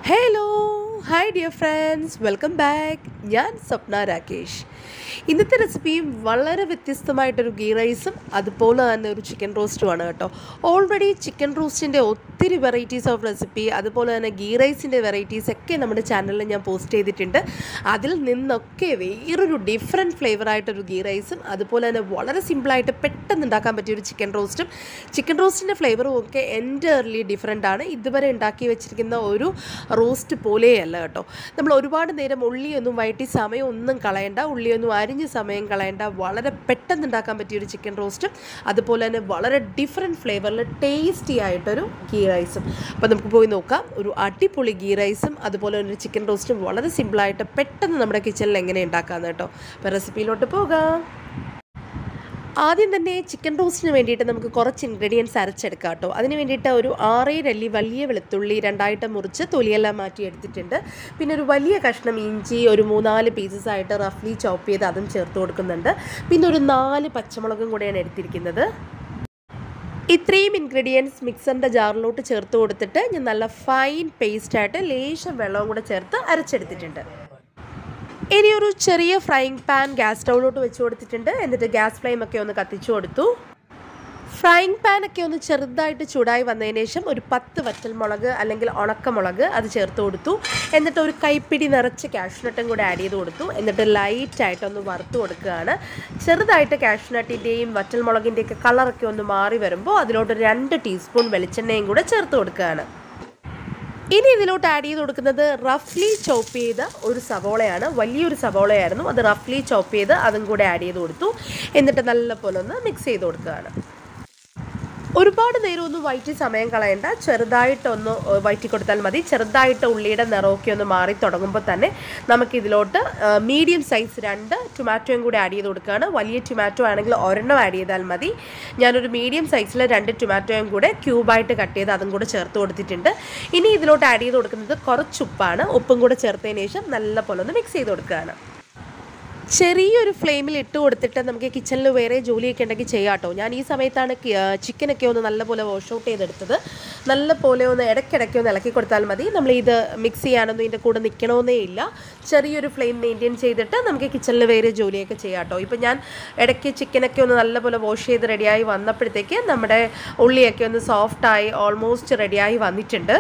hello hi dear friends welcome back ഞാൻ സ്വപ്ന രാകേഷ് ഇന്നത്തെ റെസിപ്പിയും വളരെ വ്യത്യസ്തമായിട്ടൊരു ഗീ റൈസും അതുപോലെ തന്നെ ഒരു ചിക്കൻ റോസ്റ്റുമാണ് കേട്ടോ ഓൾറെഡി ചിക്കൻ റോസ്റ്റിൻ്റെ ഒത്തിരി വെറൈറ്റീസ് ഓഫ് റെസിപ്പി അതുപോലെ തന്നെ ഗീ റൈസിൻ്റെ വെറൈറ്റീസ് ഒക്കെ നമ്മുടെ ചാനലിൽ ഞാൻ പോസ്റ്റ് ചെയ്തിട്ടുണ്ട് അതിൽ നിന്നൊക്കെ വേറൊരു ഡിഫറെൻറ്റ് ഫ്ലേവറായിട്ടൊരു ഗീ റൈസും അതുപോലെ തന്നെ വളരെ സിമ്പിളായിട്ട് പെട്ടെന്ന് ഉണ്ടാക്കാൻ പറ്റിയ ഒരു ചിക്കൻ റോസ്റ്റും ചിക്കൻ റോസ്റ്റിൻ്റെ ഫ്ലേവറും ഒക്കെ എൻറ്റയർലി ഡിഫറെൻ്റ് ആണ് ഇതുവരെ ഉണ്ടാക്കി വെച്ചിരിക്കുന്ന ഒരു റോസ്റ്റ് പോലെയല്ല കേട്ടോ നമ്മൾ ഒരുപാട് നേരം ഉള്ളിയൊന്നും വഴറ്റി സമയമൊന്നും കളയണ്ട ഉള്ളിയൊന്നും അരിഞ്ഞ് സമയം കളയണ്ട വളരെ പെട്ടെന്ന് ഉണ്ടാക്കാൻ പറ്റിയ ഒരു ചിക്കൻ റോസ്റ്റും അതുപോലെ തന്നെ വളരെ ഡിഫറെൻറ്റ് ഫ്ലേവറിൽ ടേസ്റ്റി ആയിട്ടൊരു ഗീ റൈസും അപ്പോൾ നമുക്ക് പോയി നോക്കാം ഒരു അടിപൊളി ഗീ റൈസും അതുപോലെ തന്നെ ഒരു ചിക്കൻ റോസ്റ്റും വളരെ സിമ്പിളായിട്ട് പെട്ടെന്ന് നമ്മുടെ കിച്ചണിൽ എങ്ങനെ ഉണ്ടാക്കാമെന്ന് കേട്ടോ അപ്പോൾ റെസിപ്പിയിലോട്ട് പോകാം ആദ്യം തന്നെ ചിക്കൻ റോസ്റ്റിന് വേണ്ടിയിട്ട് നമുക്ക് കുറച്ച് ഇൻഗ്രീഡിയൻസ് അരച്ചെടുക്കാം കേട്ടോ അതിന് വേണ്ടിയിട്ട് ഒരു ആറേഴ് അല്ലി വലിയ വെളുത്തുള്ളി രണ്ടായിട്ട് മുറിച്ച് തൊലിയെല്ലാം മാറ്റി എടുത്തിട്ടുണ്ട് പിന്നെ ഒരു വലിയ കഷ്ണം ഇഞ്ചി ഒരു മൂന്നാല് പീസസ് ആയിട്ട് റഫ്ലി ചോപ്പ് ചെയ്ത് അതും ചേർത്ത് കൊടുക്കുന്നുണ്ട് പിന്നെ ഒരു നാല് പച്ചമുളകും കൂടെയാണ് എടുത്തിരിക്കുന്നത് ഇത്രയും ഇൻഗ്രീഡിയൻസ് മിക്സറിൻ്റെ ജാറിലോട്ട് ചേർത്ത് കൊടുത്തിട്ട് ഞാൻ നല്ല ഫൈൻ പേസ്റ്റായിട്ട് ലേശം വെള്ളവും കൂടെ ചേർത്ത് അരച്ചെടുത്തിട്ടുണ്ട് ഇനി ഒരു ചെറിയ ഫ്രൈങ് പാൻ ഗ്യാസ് സ്റ്റൗവിലോട്ട് വെച്ച് കൊടുത്തിട്ടുണ്ട് എന്നിട്ട് ഗ്യാസ് ഫ്ലെയിം ഒക്കെ ഒന്ന് കത്തിച്ചു കൊടുത്തു ഫ്രൈങ് പാൻ ഒക്കെ ഒന്ന് ചെറുതായിട്ട് ചൂടായി വന്നതിന് ശേഷം ഒരു പത്ത് വറ്റൽമുളക് അല്ലെങ്കിൽ ഉണക്കമുളക് അത് ചേർത്ത് കൊടുത്തു എന്നിട്ട് ഒരു കൈപ്പിടി നിറച്ച് കാഷ്നട്ടും കൂടെ ആഡ് ചെയ്ത് കൊടുത്തു എന്നിട്ട് ലൈറ്റായിട്ടൊന്ന് വറുത്ത് കൊടുക്കുകയാണ് ചെറുതായിട്ട് കാഷ്നട്ടിൻ്റെയും വറ്റൽമുളകിൻ്റെയൊക്കെ കളറൊക്കെ ഒന്ന് മാറി വരുമ്പോൾ അതിലോട്ട് രണ്ട് ടീസ്പൂൺ വെളിച്ചെണ്ണയും കൂടെ ചേർത്ത് കൊടുക്കുകയാണ് ഇനി ഇതിലോട്ട് ആഡ് ചെയ്ത് കൊടുക്കുന്നത് റഫ്ലി ചോപ്പ് ചെയ്ത ഒരു സവോളയാണ് വലിയൊരു സവോളയായിരുന്നു അത് റഫ്ലി ചോപ്പ് ചെയ്ത് അതും കൂടെ ആഡ് ചെയ്ത് കൊടുത്തു എന്നിട്ട് നല്ലപോലെ ഒന്ന് മിക്സ് ചെയ്ത് കൊടുക്കുകയാണ് ഒരുപാട് നേരം ഒന്നും വയറ്റി സമയം കളയണ്ട ചെറുതായിട്ടൊന്ന് വയറ്റി കൊടുത്താൽ മതി ചെറുതായിട്ട് ഉള്ളിയുടെ നിറമൊക്കെ ഒന്ന് മാറി തുടങ്ങുമ്പോൾ തന്നെ നമുക്കിതിലോട്ട് മീഡിയം സൈസ് രണ്ട് ടൊമാറ്റോയും കൂടി ആഡ് ചെയ്ത് കൊടുക്കുകയാണ് വലിയ ടൊമാറ്റോ ആണെങ്കിൽ ഒരെണ്ണം ആഡ് ചെയ്താൽ മതി ഞാനൊരു മീഡിയം സൈസിൽ രണ്ട് ടൊമാറ്റോയും കൂടെ ക്യൂബായിട്ട് കട്ട് ചെയ്ത് അതും കൂടെ ചേർത്ത് കൊടുത്തിട്ടുണ്ട് ഇനി ഇതിലോട്ട് ആഡ് ചെയ്ത് കൊടുക്കുന്നത് കുറച്ച് ഉപ്പാണ് ഉപ്പും കൂടെ ചേർത്തതിന് ശേഷം നല്ല പോലെ ഒന്ന് മിക്സ് ചെയ്ത് കൊടുക്കുകയാണ് ചെറിയൊരു ഫ്ലെയിമിൽ ഇട്ട് കൊടുത്തിട്ട് നമുക്ക് കിച്ചണിൽ വേറെ ജോലിയൊക്കെ ഉണ്ടെങ്കിൽ ചെയ്യാം കേട്ടോ ഞാൻ ഈ സമയത്താണ് ചിക്കനൊക്കെ ഒന്ന് നല്ലപോലെ വാഷ് ഔട്ട് ചെയ്തെടുത്തത് നല്ല പോലെ ഒന്ന് ഇടയ്ക്കിടയ്ക്ക് ഒന്ന് ഇളക്കി കൊടുത്താൽ മതി നമ്മൾ ഇത് മിക്സ് ചെയ്യാനൊന്നും ഇതിൻ്റെ കൂടെ നിൽക്കണമെന്നേ ഇല്ല ചെറിയൊരു ഫ്ലെയിം മെയിൻറ്റെയിൻ ചെയ്തിട്ട് നമുക്ക് കിച്ചണിൽ വേറെ ജോലിയൊക്കെ ചെയ്യാം കേട്ടോ ഇപ്പം ഞാൻ ഇടയ്ക്ക് ചിക്കനൊക്കെ ഒന്ന് നല്ലപോലെ വാഷ് ചെയ്ത് റെഡിയായി വന്നപ്പോഴത്തേക്ക് നമ്മുടെ ഉള്ളിയൊക്കെ ഒന്ന് സോഫ്റ്റായി ഓൾമോസ്റ്റ് റെഡിയായി വന്നിട്ടുണ്ട്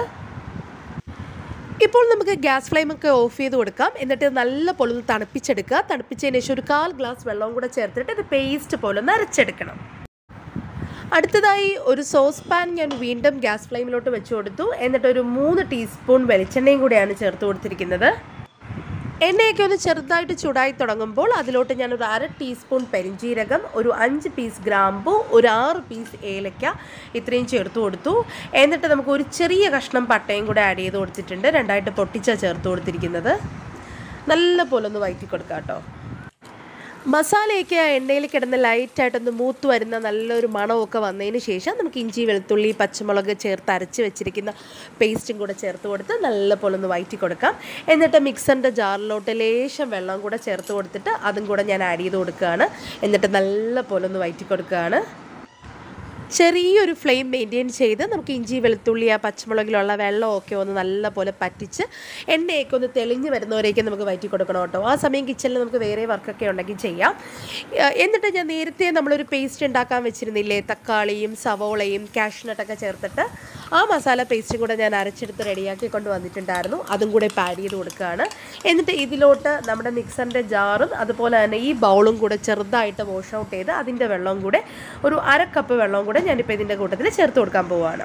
ഇപ്പോൾ നമുക്ക് ഗ്യാസ് ഫ്ലെയിമൊക്കെ ഓഫ് ചെയ്ത് കൊടുക്കാം എന്നിട്ട് നല്ല പോലെ ഒന്ന് തണുപ്പിച്ചെടുക്കുക തണുപ്പിച്ചതിന് ശേഷം ഒരു കാൽ ഗ്ലാസ് വെള്ളവും കൂടെ ചേർത്തിട്ട് ഇത് പേസ്റ്റ് പോലെ ഒന്ന് അരച്ചെടുക്കണം അടുത്തതായി ഒരു സോസ് പാൻ ഞാൻ വീണ്ടും ഗ്യാസ് ഫ്ലെയിമിലോട്ട് വെച്ച് കൊടുത്തു എന്നിട്ട് ഒരു മൂന്ന് ടീസ്പൂൺ വെളിച്ചെണ്ണയും കൂടെയാണ് ചേർത്ത് കൊടുത്തിരിക്കുന്നത് എണ്ണയൊക്കെ ഒന്ന് ചെറുതായിട്ട് ചൂടായി തുടങ്ങുമ്പോൾ അതിലോട്ട് ഞാൻ ഒരു അര ടീസ്പൂൺ പെരിഞ്ചീരകം ഒരു അഞ്ച് പീസ് ഗ്രാമ്പു ഒരു ആറ് പീസ് ഏലക്ക ഇത്രയും ചേർത്ത് കൊടുത്തു എന്നിട്ട് നമുക്ക് ഒരു ചെറിയ കഷ്ണം പട്ടയും കൂടെ ആഡ് ചെയ്ത് കൊടുത്തിട്ടുണ്ട് രണ്ടായിട്ട് പൊട്ടിച്ചാണ് ചേർത്ത് കൊടുത്തിരിക്കുന്നത് നല്ല പോലെ ഒന്ന് വയറ്റി കൊടുക്കാം കേട്ടോ മസാലയൊക്കെ എണ്ണയിൽ കിടന്ന് ലൈറ്റായിട്ടൊന്ന് മൂത്ത് വരുന്ന നല്ലൊരു മണമൊക്കെ വന്നതിന് ശേഷം നമുക്ക് ഇഞ്ചി വെളുത്തുള്ളി പച്ചമുളക് ചേർത്ത് അരച്ച് വെച്ചിരിക്കുന്ന പേസ്റ്റും കൂടെ ചേർത്ത് കൊടുത്ത് നല്ല പോലെ ഒന്ന് വയറ്റി കൊടുക്കാം എന്നിട്ട് മിക്സറിൻ്റെ ജാറിലോട്ട് ലേശം വെള്ളം കൂടെ ചേർത്ത് കൊടുത്തിട്ട് അതും കൂടെ ഞാൻ ആഡ് ചെയ്ത് കൊടുക്കുകയാണ് എന്നിട്ട് നല്ല പോലെ ഒന്ന് വയറ്റി കൊടുക്കുകയാണ് ചെറിയൊരു ഫ്ലെയിം മെയിൻറ്റെയിൻ ചെയ്ത് നമുക്ക് ഇഞ്ചി വെളുത്തുള്ളി ആ പച്ചമുളകിലുള്ള വെള്ളമൊക്കെ ഒന്ന് നല്ല പോലെ പറ്റിച്ച് എണ്ണയൊക്കെ ഒന്ന് തെളിഞ്ഞ് വരുന്നവരേക്കും നമുക്ക് വയറ്റി കൊടുക്കണം കേട്ടോ ആ സമയം കിച്ചണിൽ നമുക്ക് വേറെ വർക്കൊക്കെ ഉണ്ടെങ്കിൽ ചെയ്യാം എന്നിട്ട് ഞാൻ നേരത്തെ നമ്മളൊരു പേസ്റ്റ് ഉണ്ടാക്കാൻ വെച്ചിരുന്നില്ലേ തക്കാളിയും സവോളയും കാഷ്നട്ടൊക്കെ ചേർത്തിട്ട് ആ മസാല പേസ്റ്റും കൂടെ ഞാൻ അരച്ചെടുത്ത് റെഡിയാക്കി കൊണ്ട് വന്നിട്ടുണ്ടായിരുന്നു അതും കൂടെ പാഡ് ചെയ്ത് കൊടുക്കുകയാണ് എന്നിട്ട് ഇതിലോട്ട് നമ്മുടെ മിക്സറിൻ്റെ ജാറും അതുപോലെ തന്നെ ഈ ബൗളും കൂടെ ചെറുതായിട്ട് വാഷ് ഔട്ട് ചെയ്ത് അതിൻ്റെ വെള്ളവും കൂടെ ഒരു അര കപ്പ് വെള്ളവും കൂടെ ഞാനിപ്പോൾ ഇതിൻ്റെ കൂട്ടത്തിൽ ചേർത്ത് കൊടുക്കാൻ പോവുകയാണ്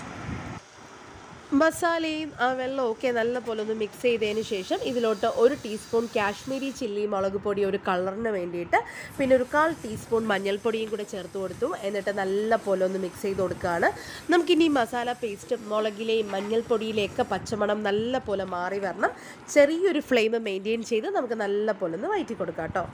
മസാലയും ആ വെള്ളവും ഒക്കെ നല്ല പോലെ ഒന്ന് മിക്സ് ചെയ്തതിന് ശേഷം ഇതിലോട്ട് ഒരു ടീസ്പൂൺ കാശ്മീരി ചില്ലി മുളക് പൊടി ഒരു കളറിന് വേണ്ടിയിട്ട് പിന്നെ ഒരു കാൽ ടീസ്പൂൺ മഞ്ഞൾപ്പൊടിയും കൂടെ ചേർത്ത് കൊടുത്തു എന്നിട്ട് നല്ല പോലെ ഒന്ന് മിക്സ് ചെയ്ത് കൊടുക്കുകയാണ് നമുക്കിനി മസാല പേസ്റ്റ് മുളകിലെയും മഞ്ഞൾപ്പൊടിയിലെയൊക്കെ പച്ചമണം നല്ല പോലെ മാറി വരണം ചെറിയൊരു ഫ്ലെയിം മെയിൻറ്റെയിൻ ചെയ്ത് നമുക്ക് നല്ല പോലെ ഒന്ന് വയറ്റി കൊടുക്കാം കേട്ടോ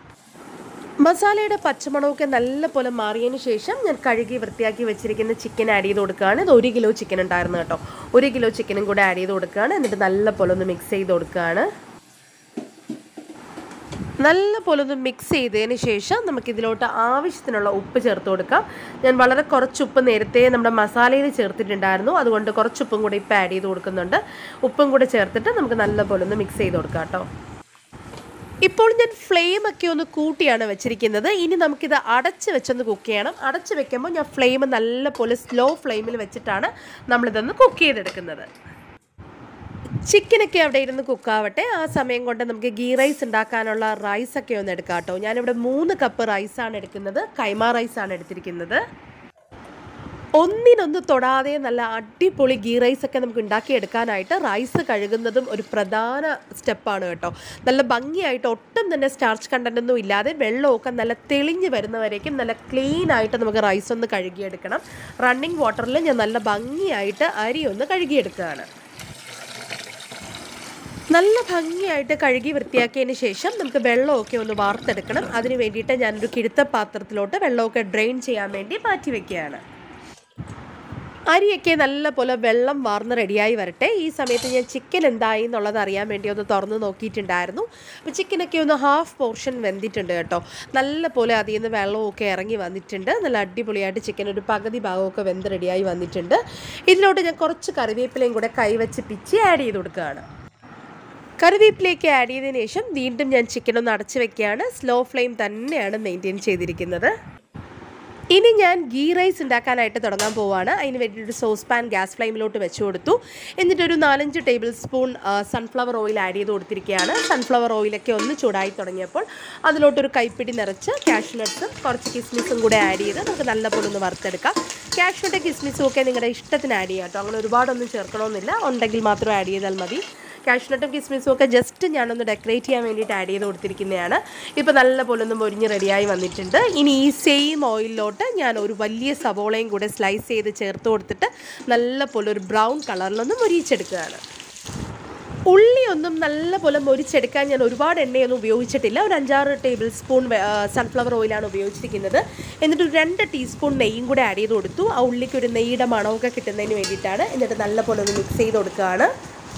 മസാലയുടെ പച്ചമണമൊക്കെ നല്ല പോലെ മാറിയതിന് ശേഷം ഞാൻ കഴുകി വൃത്തിയാക്കി വെച്ചിരിക്കുന്ന ചിക്കൻ ആഡ് ചെയ്ത് കൊടുക്കുകയാണ് ഇത് ഒരു കിലോ ചിക്കൻ ഉണ്ടായിരുന്നു കേട്ടോ ഒരു കിലോ ചിക്കനും കൂടെ ആഡ് ചെയ്ത് കൊടുക്കുകയാണ് എന്നിട്ട് നല്ല പോലെ ഒന്ന് മിക്സ് ചെയ്ത് കൊടുക്കുകയാണ് നല്ല പോലെ ഒന്ന് മിക്സ് ചെയ്തതിന് ശേഷം നമുക്കിതിലോട്ട് ആവശ്യത്തിനുള്ള ഉപ്പ് ചേർത്ത് കൊടുക്കാം ഞാൻ വളരെ കുറച്ച് ഉപ്പ് നേരത്തെ നമ്മുടെ മസാലയിൽ ചേർത്തിട്ടുണ്ടായിരുന്നു അതുകൊണ്ട് കുറച്ച് ഉപ്പും കൂടി ഇപ്പോൾ ആഡ് ചെയ്ത് കൊടുക്കുന്നുണ്ട് ഉപ്പും കൂടി ചേർത്തിട്ട് നമുക്ക് നല്ല പോലെ ഒന്ന് മിക്സ് ചെയ്ത് കൊടുക്കാം കേട്ടോ ഇപ്പോൾ ഞാൻ ഫ്ലെയിം ഒക്കെ ഒന്ന് കൂട്ടിയാണ് വെച്ചിരിക്കുന്നത് ഇനി നമുക്കിത് അടച്ച് വെച്ചൊന്ന് കുക്ക് ചെയ്യണം അടച്ച് വെക്കുമ്പോൾ ഞാൻ ഫ്ലെയിം നല്ല പോലെ സ്ലോ ഫ്ലെയിമിൽ വെച്ചിട്ടാണ് നമ്മളിതൊന്ന് കുക്ക് ചെയ്തെടുക്കുന്നത് ചിക്കനൊക്കെ അവിടെ ഇരുന്ന് കുക്കാവട്ടെ ആ സമയം കൊണ്ട് നമുക്ക് ഗീ റൈസ് ഉണ്ടാക്കാനുള്ള റൈസൊക്കെ ഒന്ന് എടുക്കാം കേട്ടോ ഞാനിവിടെ മൂന്ന് കപ്പ് റൈസാണ് എടുക്കുന്നത് കൈമ റൈസാണ് എടുത്തിരിക്കുന്നത് ഒന്നിനൊന്ന് തൊടാതെ നല്ല അടിപൊളി ഗീ റൈസ് ഒക്കെ നമുക്ക് ഉണ്ടാക്കിയെടുക്കാനായിട്ട് റൈസ് കഴുകുന്നതും ഒരു പ്രധാന സ്റ്റെപ്പാണ് കേട്ടോ നല്ല ഭംഗിയായിട്ട് ഒട്ടും തന്നെ സ്റ്റാർച്ച് കണ്ടൻ്റ് ഒന്നും ഇല്ലാതെ വെള്ളമൊക്കെ നല്ല തെളിഞ്ഞ് വരുന്നവരേക്കും നല്ല ക്ലീൻ ആയിട്ട് നമുക്ക് റൈസ് ഒന്ന് കഴുകിയെടുക്കണം റണ്ണിങ് വാട്ടറിൽ ഞാൻ നല്ല ഭംഗിയായിട്ട് അരി ഒന്ന് കഴുകിയെടുക്കുകയാണ് നല്ല ഭംഗിയായിട്ട് കഴുകി വൃത്തിയാക്കിയതിന് ശേഷം നമുക്ക് വെള്ളമൊക്കെ ഒന്ന് വാർത്തെടുക്കണം അതിന് വേണ്ടിയിട്ട് ഞാനൊരു കിഴുത്ത പാത്രത്തിലോട്ട് വെള്ളമൊക്കെ ഡ്രെയിൻ ചെയ്യാൻ വേണ്ടി മാറ്റി വെക്കുകയാണ് അരിയൊക്കെ നല്ല പോലെ വെള്ളം വാർന്ന് റെഡിയായി വരട്ടെ ഈ സമയത്ത് ഞാൻ ചിക്കൻ എന്തായി എന്നുള്ളത് അറിയാൻ വേണ്ടി ഒന്ന് തുറന്ന് നോക്കിയിട്ടുണ്ടായിരുന്നു അപ്പോൾ ചിക്കനൊക്കെ ഒന്ന് ഹാഫ് പോർഷൻ വെന്തിട്ടുണ്ട് കേട്ടോ നല്ല പോലെ അതിൽ നിന്ന് വെള്ളമൊക്കെ ഇറങ്ങി വന്നിട്ടുണ്ട് നല്ല അടിപൊളിയായിട്ട് ചിക്കൻ ഒരു പകുതി ഭാഗമൊക്കെ വെന്ത് റെഡിയായി വന്നിട്ടുണ്ട് ഇതിലോട്ട് ഞാൻ കുറച്ച് കറിവേപ്പിലയും കൂടെ കൈവച്ച് പിച്ചി ആഡ് ചെയ്ത് കൊടുക്കുകയാണ് കറിവേപ്പിലേക്ക് ആഡ് ചെയ്തതിന് ശേഷം വീണ്ടും ഞാൻ ചിക്കൻ ഒന്ന് അടച്ചു വെക്കുകയാണ് സ്ലോ ഫ്ലെയിം തന്നെയാണ് മെയിൻറ്റെയിൻ ചെയ്തിരിക്കുന്നത് ഇനി ഞാൻ ഗീ റൈസ് ഉണ്ടാക്കാനായിട്ട് തുടങ്ങാൻ പോവാണ് അതിന് വേണ്ടിയിട്ട് സോസ് പാൻ ഗ്യാസ് ഫ്ലെയിമിലോട്ട് വെച്ച് കൊടുത്തു എന്നിട്ടൊരു നാലഞ്ച് tablespoon sunflower oil add ചെയ്ത് കൊടുത്തിരിക്കുകയാണ് സൺഫ്ലവർ ഓയിലൊക്കെ ഒന്ന് ചൂടായി തുടങ്ങിയപ്പോൾ അതിലോട്ടൊരു കൈപ്പിടി നിറച്ച് കാഷ്നട്ട്സും കുറച്ച് കിസ്മിസും കൂടെ ആഡ് ചെയ്ത് നമുക്ക് നല്ലപോലെ ഒന്ന് വറുത്തെടുക്കാം കാഷ്നട്ട് കിസ്മിസും ഒക്കെ നിങ്ങളുടെ ഇഷ്ടത്തിന് ആഡ് ചെയ്യാം കേട്ടോ അങ്ങനെ ഒരുപാടൊന്നും ചേർക്കണമെന്നില്ല ഉണ്ടെങ്കിൽ മാത്രം ആഡ് ചെയ്താൽ മതി കാഷ്നട്ടും കിസ്മിസും ഒക്കെ ജസ്റ്റ് ഞാനൊന്ന് ഡെക്കറേറ്റ് ചെയ്യാൻ വേണ്ടിയിട്ട് ആഡ് ചെയ്ത് കൊടുത്തിരിക്കുന്നതാണ് ഇപ്പോൾ നല്ല പോലെ ഒന്ന് മൊരിഞ്ഞ് റെഡിയായി വന്നിട്ടുണ്ട് ഇനി ഈ സെയിം ഓയിലിലോട്ട് ഞാൻ ഒരു വലിയ സവോളയും കൂടെ സ്ലൈസ് ചെയ്ത് ചേർത്ത് കൊടുത്തിട്ട് നല്ല പോലെ ഒരു ബ്രൗൺ കളറിലൊന്ന് മൊരിയിച്ചെടുക്കുകയാണ് ഉള്ളിയൊന്നും നല്ല പോലെ മൊരിച്ചെടുക്കാൻ ഞാൻ ഒരുപാട് എണ്ണയൊന്നും ഉപയോഗിച്ചിട്ടില്ല ഒരു അഞ്ചാറ് ടേബിൾ സ്പൂൺ സൺഫ്ലവർ ഓയിലാണ് ഉപയോഗിച്ചിരിക്കുന്നത് എന്നിട്ട് ഒരു രണ്ട് ടീസ്പൂൺ നെയ്യും കൂടെ ആഡ് ചെയ്ത് കൊടുത്തു ആ ഉള്ളിക്ക് ഒരു നെയ്യുടെ മണമൊക്കെ കിട്ടുന്നതിന് വേണ്ടിയിട്ടാണ് എന്നിട്ട് നല്ല പോലെ ഒന്ന് മിക്സ് ചെയ്ത് കൊടുക്കുകയാണ്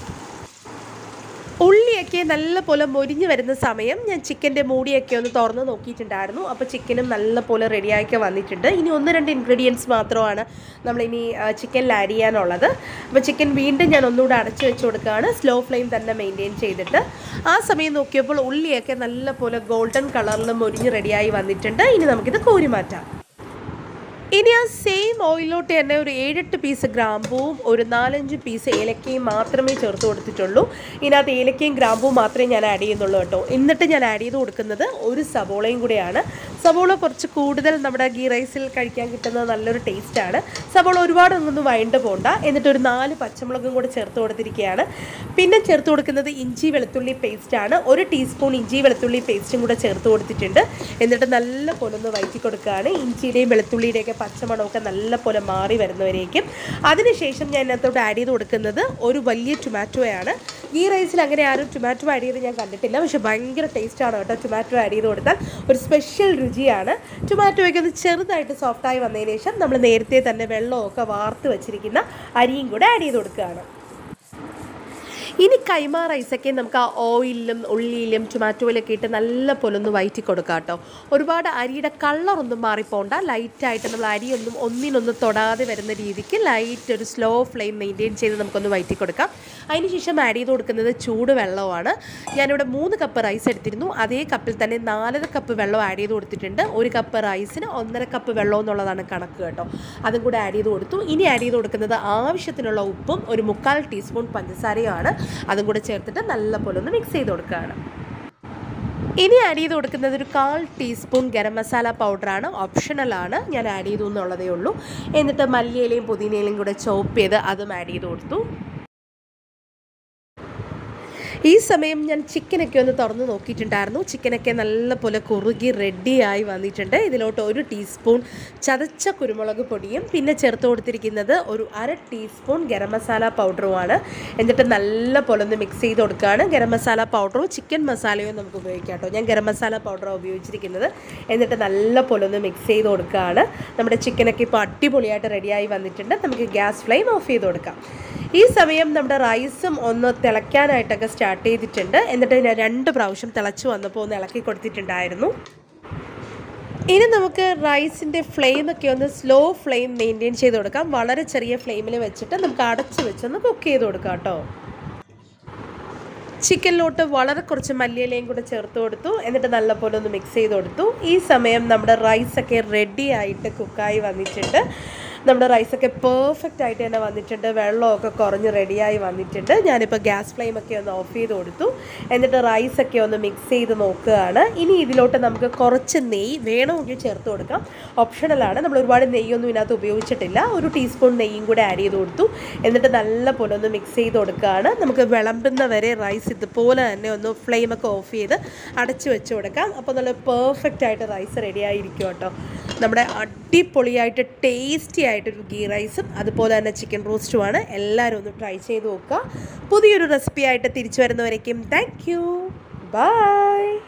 ഉള്ളിയൊക്കെ നല്ല പോലെ മൊരിഞ്ഞ് വരുന്ന സമയം ഞാൻ ചിക്കൻ്റെ മൂടിയൊക്കെ ഒന്ന് തുറന്ന് നോക്കിയിട്ടുണ്ടായിരുന്നു അപ്പോൾ ചിക്കനും നല്ല പോലെ റെഡിയാക്കി വന്നിട്ടുണ്ട് ഇനി ഒന്ന് രണ്ട് ഇൻഗ്രീഡിയൻസ് മാത്രമാണ് നമ്മളിനി ചിക്കനിൽ ആഡ് ചെയ്യാനുള്ളത് അപ്പോൾ ചിക്കൻ വീണ്ടും ഞാൻ ഒന്നുകൂടെ അടച്ചു വെച്ച് കൊടുക്കുകയാണ് സ്ലോ ഫ്ലെയിം തന്നെ മെയിൻറ്റെയിൻ ചെയ്തിട്ട് ആ സമയം നോക്കിയപ്പോൾ ഉള്ളിയൊക്കെ നല്ല പോലെ ഗോൾഡൻ കളറിൽ മൊരിഞ്ഞ് റെഡിയായി വന്നിട്ടുണ്ട് ഇനി നമുക്കിത് കോരി മാറ്റാം ഇനി ആ സെയിം ഓയിലോട്ട് തന്നെ ഒരു ഏഴെട്ട് പീസ് ഗ്രാമ്പൂവും ഒരു നാലഞ്ച് പീസ് ഏലക്കയും മാത്രമേ ചേർത്ത് കൊടുത്തിട്ടുള്ളൂ ഇതിനകത്ത് ഏലക്കയും ഗ്രാമ്പൂവും മാത്രമേ ഞാൻ ആഡ് ചെയ്യുന്നുള്ളൂ കേട്ടോ എന്നിട്ട് ഞാൻ ആഡ് ചെയ്ത് കൊടുക്കുന്നത് ഒരു സവോളയും കൂടെയാണ് സവോള കുറച്ച് കൂടുതൽ നമ്മുടെ ഗീ റൈസിൽ കഴിക്കാൻ കിട്ടുന്നത് നല്ലൊരു ടേസ്റ്റാണ് സവോള ഒരുപാട് ഒന്നും വഴണ്ട് പോണ്ട എന്നിട്ട് ഒരു നാല് പച്ചമുളകും കൂടെ ചേർത്ത് കൊടുത്തിരിക്കുകയാണ് പിന്നെ ചേർത്ത് കൊടുക്കുന്നത് ഇഞ്ചി വെളുത്തുള്ളി പേസ്റ്റാണ് ഒരു ടീസ്പൂൺ ഇഞ്ചി വെളുത്തുള്ളി പേസ്റ്റും കൂടെ ചേർത്ത് കൊടുത്തിട്ടുണ്ട് എന്നിട്ട് നല്ല പോലെ ഒന്ന് വഴറ്റി കൊടുക്കുകയാണ് ഇഞ്ചിയുടെയും വെളുത്തുള്ളിയുടെയൊക്കെ പച്ചമണമൊക്കെ നല്ല പോലെ മാറി വരുന്നവരേക്കും അതിനുശേഷം ഞാൻ ഇതിനകത്തോട്ട് ആഡ് ചെയ്ത് കൊടുക്കുന്നത് ഒരു വലിയ ടൊമാറ്റോയാണ് ഈ റൈസിൽ അങ്ങനെ ആരും ടൊമാറ്റോ ആഡ് ചെയ്ത് ഞാൻ കണ്ടിട്ടില്ല പക്ഷേ ഭയങ്കര ടേസ്റ്റാണ് കേട്ടോ ടൊമാറ്റോ ആഡ് ചെയ്ത് കൊടുത്താൽ ഒരു സ്പെഷ്യൽ രുചിയാണ് ടൊമാറ്റോയൊക്കെ ഒന്ന് ചെറുതായിട്ട് സോഫ്റ്റായി വന്നതിന് ശേഷം നമ്മൾ നേരത്തെ തന്നെ വെള്ളമൊക്കെ വാർത്ത് വെച്ചിരിക്കുന്ന അരിയും കൂടെ ആഡ് ചെയ്ത് കൊടുക്കുകയാണ് ഇനി കൈമ റൈസൊക്കെ നമുക്ക് ആ ഓയിലിലും ഉള്ളിയിലും ടൊമാറ്റോയിലൊക്കെ ഇട്ട് നല്ല പോലെ ഒന്ന് വയറ്റി കൊടുക്കാം കേട്ടോ ഒരുപാട് അരിയുടെ കളറൊന്നും മാറിപ്പോണ്ട ലൈറ്റായിട്ട് നമ്മൾ അരിയൊന്നും ഒന്നിനൊന്ന് തൊടാതെ വരുന്ന രീതിക്ക് ലൈറ്റ് ഒരു സ്ലോ ഫ്ലെയിം മെയിൻറ്റെയിൻ ചെയ്ത് നമുക്കൊന്ന് വയറ്റി കൊടുക്കാം അതിനുശേഷം ആഡ് ചെയ്ത് കൊടുക്കുന്നത് ചൂട് വെള്ളമാണ് ഞാനിവിടെ മൂന്ന് കപ്പ് റൈസ് എടുത്തിരുന്നു അതേ കപ്പിൽ തന്നെ നാലര കപ്പ് വെള്ളം ആഡ് ചെയ്ത് കൊടുത്തിട്ടുണ്ട് ഒരു കപ്പ് റൈസിന് ഒന്നര കപ്പ് വെള്ളം എന്നുള്ളതാണ് കണക്ക് കേട്ടോ അതും കൂടെ ആഡ് ചെയ്ത് കൊടുത്തു ഇനി ആഡ് ചെയ്ത് കൊടുക്കുന്നത് ആവശ്യത്തിനുള്ള ഉപ്പും ഒരു മുക്കാൽ ടീസ്പൂൺ പഞ്ചസാരയുമാണ് അതും കൂടെ ചേർത്തിട്ട് നല്ല പോലെ ഒന്ന് മിക്സ് ചെയ്ത് കൊടുക്കുകയാണ് ഇനി ആഡ് ചെയ്ത് കൊടുക്കുന്നത് ഒരു കാൽ ടീസ്പൂൺ ഗരം മസാല പൗഡറാണ് ഓപ്ഷണലാണ് ഞാൻ ആഡ് ചെയ്തു എന്നുള്ളതേ ഉള്ളൂ എന്നിട്ട് മല്ലിയിലയും പുതിനയിലയും കൂടെ ചോപ്പ് ചെയ്ത് അതും ആഡ് ചെയ്ത് കൊടുത്തു ഈ സമയം ഞാൻ ചിക്കനൊക്കെ ഒന്ന് തുറന്ന് നോക്കിയിട്ടുണ്ടായിരുന്നു ചിക്കനൊക്കെ നല്ല പോലെ കുറുകി റെഡിയായി വന്നിട്ടുണ്ട് ഇതിലോട്ട് ഒരു ടീസ്പൂൺ ചതച്ച കുരുമുളക് പൊടിയും പിന്നെ ചേർത്ത് കൊടുത്തിരിക്കുന്നത് ഒരു അര ടീസ്പൂൺ ഗരം മസാല പൗഡറുമാണ് എന്നിട്ട് നല്ല പോലെ ഒന്ന് മിക്സ് ചെയ്ത് കൊടുക്കുകയാണ് ഗരം മസാല പൗഡറോ ചിക്കൻ മസാലയോ നമുക്ക് ഉപയോഗിക്കാം കേട്ടോ ഞാൻ ഗരം മസാല പൗഡറാണ് ഉപയോഗിച്ചിരിക്കുന്നത് എന്നിട്ട് നല്ല പോലെ ഒന്ന് മിക്സ് ചെയ്ത് കൊടുക്കുകയാണ് നമ്മുടെ ചിക്കനൊക്കെ ഇപ്പോൾ അടിപൊളിയായിട്ട് റെഡിയായി വന്നിട്ടുണ്ട് നമുക്ക് ഗ്യാസ് ഫ്ലെയിം ഓഫ് ചെയ്ത് കൊടുക്കാം ഈ സമയം നമ്മുടെ റൈസും ഒന്ന് തിളയ്ക്കാനായിട്ടൊക്കെ സ്റ്റാർട്ട് സ്റ്റാർട്ട് ചെയ്തിട്ടുണ്ട് എന്നിട്ട് ഞാൻ രണ്ട് പ്രാവശ്യം തിളച്ച് വന്നപ്പോൾ ഒന്ന് ഇളക്കി കൊടുത്തിട്ടുണ്ടായിരുന്നു ഇനി നമുക്ക് റൈസിൻ്റെ ഫ്ലെയിമൊക്കെ ഒന്ന് സ്ലോ ഫ്ലെയിം മെയിൻറ്റെയിൻ ചെയ്ത് കൊടുക്കാം വളരെ ചെറിയ ഫ്ലെയിമിൽ വെച്ചിട്ട് നമുക്ക് അടച്ച് വെച്ചൊന്ന് കുക്ക് ചെയ്ത് കൊടുക്കാം കേട്ടോ ചിക്കനിലോട്ട് വളരെ കുറച്ച് മല്ലിയിലയും കൂടെ ചേർത്ത് കൊടുത്തു എന്നിട്ട് നല്ലപോലെ ഒന്ന് മിക്സ് ചെയ്ത് കൊടുത്തു ഈ സമയം നമ്മുടെ റൈസൊക്കെ റെഡി ആയിട്ട് കുക്കായി വന്നിട്ടുണ്ട് നമ്മുടെ റൈസൊക്കെ പെർഫെക്റ്റ് ആയിട്ട് തന്നെ വന്നിട്ടുണ്ട് വെള്ളമൊക്കെ കുറഞ്ഞ് റെഡിയായി വന്നിട്ടുണ്ട് ഞാനിപ്പോൾ ഗ്യാസ് ഫ്ലെയിമൊക്കെ ഒന്ന് ഓഫ് ചെയ്ത് കൊടുത്തു എന്നിട്ട് റൈസൊക്കെ ഒന്ന് മിക്സ് ചെയ്ത് നോക്കുകയാണ് ഇനി ഇതിലോട്ട് നമുക്ക് കുറച്ച് നെയ്യ് വേണമെങ്കിൽ ചേർത്ത് കൊടുക്കാം ഓപ്ഷണലാണ് നമ്മൾ ഒരുപാട് നെയ്യൊന്നും ഇതിനകത്ത് ഉപയോഗിച്ചിട്ടില്ല ഒരു ടീസ്പൂൺ നെയ്യും കൂടെ ആഡ് ചെയ്ത് കൊടുത്തു എന്നിട്ട് നല്ല പോലെ ഒന്ന് മിക്സ് ചെയ്ത് കൊടുക്കുകയാണ് നമുക്ക് വിളമ്പുന്ന വരെ റൈസ് ഇതുപോലെ തന്നെ ഒന്ന് ഫ്ലെയിമൊക്കെ ഓഫ് ചെയ്ത് അടച്ച് വെച്ച് കൊടുക്കാം അപ്പോൾ നല്ല പെർഫെക്റ്റ് ആയിട്ട് റൈസ് റെഡി ആയിരിക്കും കേട്ടോ നമ്മുടെ അടിപൊളിയായിട്ട് ടേസ്റ്റി ആയിട്ടൊരു ഗീ റൈസും അതുപോലെ തന്നെ ചിക്കൻ റോസ്റ്റുമാണ് എല്ലാവരും ഒന്ന് ട്രൈ ചെയ്ത് നോക്കുക പുതിയൊരു റെസിപ്പി ആയിട്ട് തിരിച്ചു വരുന്നവരേക്കും താങ്ക് യു ബൈ